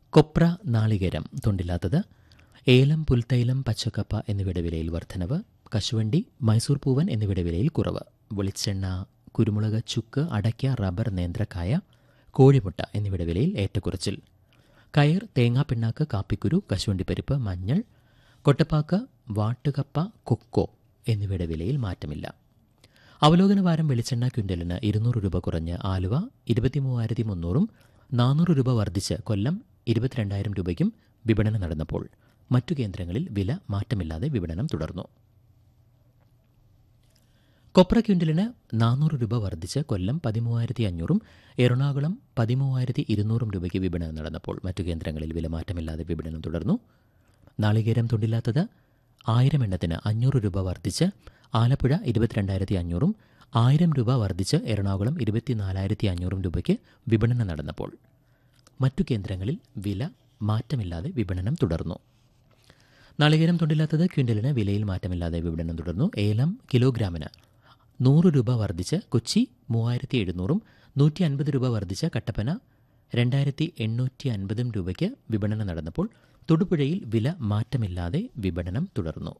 കൊപ്ര നാളികേരം തൊണ്ടില്ലാത്തത് ഏലം പുൽത്തൈലം പച്ചക്കപ്പ എന്നിവയുടെ വിലയിൽ വർധനവ് കശുവണ്ടി മൈസൂർ പൂവൻ എന്നിവയുടെ വിലയിൽ കുറവ് വെളിച്ചെണ്ണ കുരുമുളക് ചുക്ക് അടയ്ക്ക റബ്ബർ നേന്ത്രക്കായ കോഴിമുട്ട എന്നിവയുടെ വിലയിൽ ഏറ്റക്കുറച്ചിൽ കയർ തേങ്ങാപ്പിണ്ണാക്ക് കാപ്പിക്കുരു കശുവണ്ടിപ്പരിപ്പ് മഞ്ഞൾ കൊട്ടപ്പാക്ക് വാട്ടുകപ്പ കൊക്കോ എന്നിവയുടെ വിലയിൽ മാറ്റമില്ല അവലോകന വാരം വെളിച്ചെണ്ണ ക്വിൻ്റലിന് ഇരുന്നൂറ് രൂപ കുറഞ്ഞ് ആലുവ ഇരുപത്തിമൂവായിരത്തി മുന്നൂറും നാനൂറ് രൂപ വർദ്ധിച്ച് കൊല്ലം ഇരുപത്തിരണ്ടായിരം രൂപയ്ക്കും വിപണനം നടന്നപ്പോൾ മറ്റു കേന്ദ്രങ്ങളിൽ വില മാറ്റമില്ലാതെ വിപണനം തുടർന്നു കൊപ്ര ക്വിൻ്റലിന് നാനൂറ് രൂപ വർദ്ധിച്ച് കൊല്ലം പതിമൂവായിരത്തി അഞ്ഞൂറും എറണാകുളം പതിമൂവായിരത്തി ഇരുന്നൂറും രൂപയ്ക്ക് വിപണനം നടന്നപ്പോൾ മറ്റു കേന്ദ്രങ്ങളിൽ വില മാറ്റമില്ലാതെ വിപണനം തുടർന്നു നാളികേരം തൊണ്ടില്ലാത്തത് ആയിരം എണ്ണത്തിന് അഞ്ഞൂറ് രൂപ വർദ്ധിച്ച് ആലപ്പുഴ ഇരുപത്തിരണ്ടായിരത്തി അഞ്ഞൂറും ആയിരം രൂപ വർദ്ധിച്ച് എറണാകുളം ഇരുപത്തിനാലായിരത്തി അഞ്ഞൂറും രൂപയ്ക്ക് വിപണനം നടന്നപ്പോൾ മറ്റു കേന്ദ്രങ്ങളിൽ വില മാറ്റമില്ലാതെ വിപണനം തുടർന്നു നാളികേരം തൊണ്ടില്ലാത്തത് ക്വിൻ്റലിന് വിലയിൽ മാറ്റമില്ലാതെ വിപണനം തുടർന്നു ഏലം കിലോഗ്രാമിന് നൂറ് രൂപ വർദ്ധിച്ച് കൊച്ചി മൂവായിരത്തി എഴുന്നൂറും നൂറ്റി അൻപത് രൂപ വർദ്ധിച്ച കട്ടപ്പന രണ്ടായിരത്തി എണ്ണൂറ്റി അൻപതും രൂപയ്ക്ക് വിപണനം നടന്നപ്പോൾ തൊടുപുഴയിൽ വില മാറ്റമില്ലാതെ വിപണനം തുടർന്നു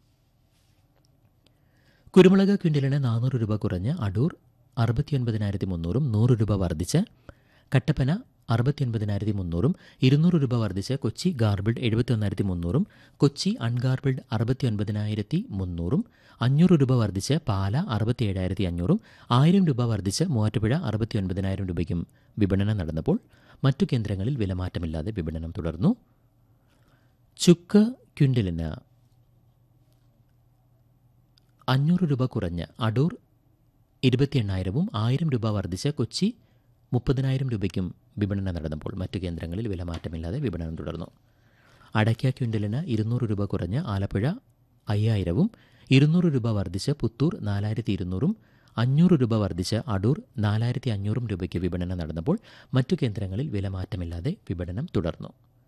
കുരുമുളക് ക്വിൻ്റലിന് നാനൂറ് രൂപ കുറഞ്ഞ് അടൂർ അറുപത്തിയൊൻപതിനായിരത്തി മുന്നൂറും നൂറ് രൂപ വർദ്ധിച്ച് കട്ടപ്പന അറുപത്തിയൊൻപതിനായിരത്തി മുന്നൂറും ഇരുന്നൂറ് രൂപ വർദ്ധിച്ച് കൊച്ചി ഗാർബിൾഡ് എഴുപത്തിയൊന്നായിരത്തി മുന്നൂറും കൊച്ചി അൺഗാർബിൾഡ് അറുപത്തിയൊൻപതിനായിരത്തി മുന്നൂറും അഞ്ഞൂറ് രൂപ വർദ്ധിച്ച് പാല അറുപത്തിയേഴായിരത്തി അഞ്ഞൂറും ആയിരം രൂപ വർദ്ധിച്ച് മൂവാറ്റുപുഴ അറുപത്തിയൊൻപതിനായിരം രൂപയ്ക്കും വിപണനം നടന്നപ്പോൾ മറ്റു കേന്ദ്രങ്ങളിൽ വിലമാറ്റമില്ലാതെ വിപണനം തുടർന്നു ചുക്ക് ക്വിൻ്റലിന് അഞ്ഞൂറ് രൂപ കുറഞ്ഞ് അടൂർ ഇരുപത്തി എണ്ണായിരവും ആയിരം രൂപ വർദ്ധിച്ച് കൊച്ചി മുപ്പതിനായിരം രൂപയ്ക്കും വിപണനം നടന്നപ്പോൾ മറ്റു കേന്ദ്രങ്ങളിൽ വിലമാറ്റമില്ലാതെ വിപണനം തുടർന്നു അടയ്ക്ക ക്വിൻ്റലിന് ഇരുന്നൂറ് രൂപ കുറഞ്ഞ് ആലപ്പുഴ അയ്യായിരവും ഇരുന്നൂറ് രൂപ വർദ്ധിച്ച് പുത്തൂർ നാലായിരത്തി ഇരുന്നൂറും അഞ്ഞൂറ് രൂപ വർദ്ധിച്ച് അടൂർ നാലായിരത്തി അഞ്ഞൂറും രൂപയ്ക്ക് വിപണനം നടന്നപ്പോൾ മറ്റു കേന്ദ്രങ്ങളിൽ വിലമാറ്റമില്ലാതെ വിപണനം തുടർന്നു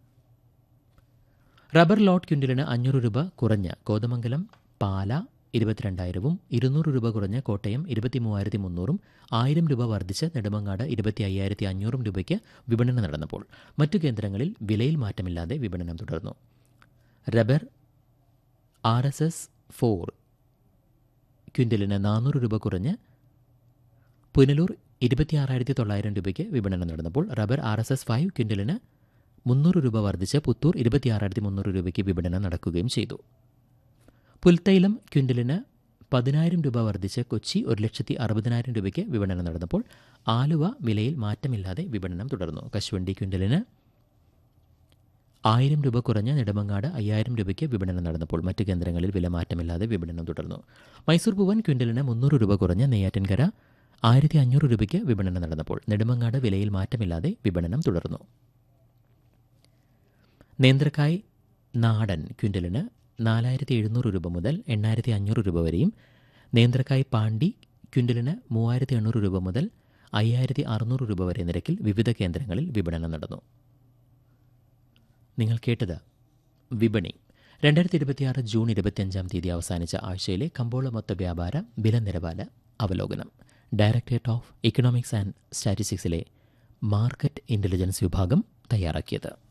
റബ്ബർ ലോട്ട് ക്വിൻ്റലിന് അഞ്ഞൂറ് രൂപ കുറഞ്ഞ് കോതമംഗലം പാല ഇരുപത്തിരണ്ടായിരവും ഇരുന്നൂറ് രൂപ കുറഞ്ഞ് കോട്ടയം ഇരുപത്തി മൂവായിരത്തി മുന്നൂറും ആയിരം രൂപ വർദ്ധിച്ച് നെടുമങ്ങാട് ഇരുപത്തി അയ്യായിരത്തി അഞ്ഞൂറും രൂപയ്ക്ക് വിപണനം നടന്നപ്പോൾ മറ്റു കേന്ദ്രങ്ങളിൽ വിലയിൽ മാറ്റമില്ലാതെ വിപണനം തുടർന്നു rubber R S S four ക്വിൻ്റലിന് നാനൂറ് രൂപ കുറഞ്ഞ് പുനലൂർ ഇരുപത്തിയാറായിരത്തി തൊള്ളായിരം രൂപയ്ക്ക് വിപണനം നടന്നപ്പോൾ rubber R S S five ക്വിൻ്റലിന് മുന്നൂറ് രൂപ വർദ്ധിച്ച് പുത്തൂർ ഇരുപത്തിയാറായിരത്തി മുന്നൂറ് രൂപയ്ക്ക് വിപണനം നടക്കുകയും ചെയ്തു പുൽത്തൈലം ക്വിൻ്റലിന് പതിനായിരം രൂപ വർദ്ധിച്ച് കൊച്ചി ഒരു ലക്ഷത്തി അറുപതിനായിരം രൂപയ്ക്ക് വിപണനം നടന്നപ്പോൾ ആലുവ വിലയിൽ മാറ്റമില്ലാതെ വിപണനം തുടർന്നു കശുവണ്ടി ക്വിൻ്റലിന് ആയിരം രൂപ കുറഞ്ഞ നെടുമങ്ങാട് അയ്യായിരം രൂപയ്ക്ക് വിപണനം നടന്നപ്പോൾ മറ്റു കേന്ദ്രങ്ങളിൽ വില മാറ്റമില്ലാതെ വിപണനം തുടർന്നു മൈസൂർ പൂവൻ ക്വിൻ്റലിന് മുന്നൂറ് രൂപ കുറഞ്ഞ നെയ്യാറ്റിൻകര ആയിരത്തി അഞ്ഞൂറ് രൂപയ്ക്ക് വിപണനം നടന്നപ്പോൾ നെടുമങ്ങാട് വിലയിൽ മാറ്റമില്ലാതെ വിപണനം തുടർന്നു നേന്ത്രക്കായ് നാടൻ ക്വിൻ്റലിന് നാലായിരത്തി എഴുന്നൂറ് രൂപ മുതൽ എണ്ണായിരത്തി അഞ്ഞൂറ് രൂപ വരെയും നേന്ത്രക്കായ് പാണ്ടി ക്വിൻ്റലിന് മൂവായിരത്തി എണ്ണൂറ് രൂപ മുതൽ അയ്യായിരത്തി അറുന്നൂറ് രൂപ വരെ നിരക്കിൽ വിവിധ കേന്ദ്രങ്ങളിൽ വിപണനം നടന്നു നിങ്ങൾ കേട്ടത് വിപണി രണ്ടായിരത്തി ഇരുപത്തിയാറ് ജൂൺ ഇരുപത്തിയഞ്ചാം തീയതി അവസാനിച്ച ആഴ്ചയിലെ കമ്പോള മൊത്ത വ്യാപാര വില നിലവാര അവലോകനം ഡയറക്ടറേറ്റ് ഓഫ് ഇക്കണോമിക്സ് ആൻഡ് സ്റ്റാറ്റിസ്റ്റിക്സിലെ മാർക്കറ്റ് ഇൻ്റലിജൻസ് വിഭാഗം തയ്യാറാക്കിയത്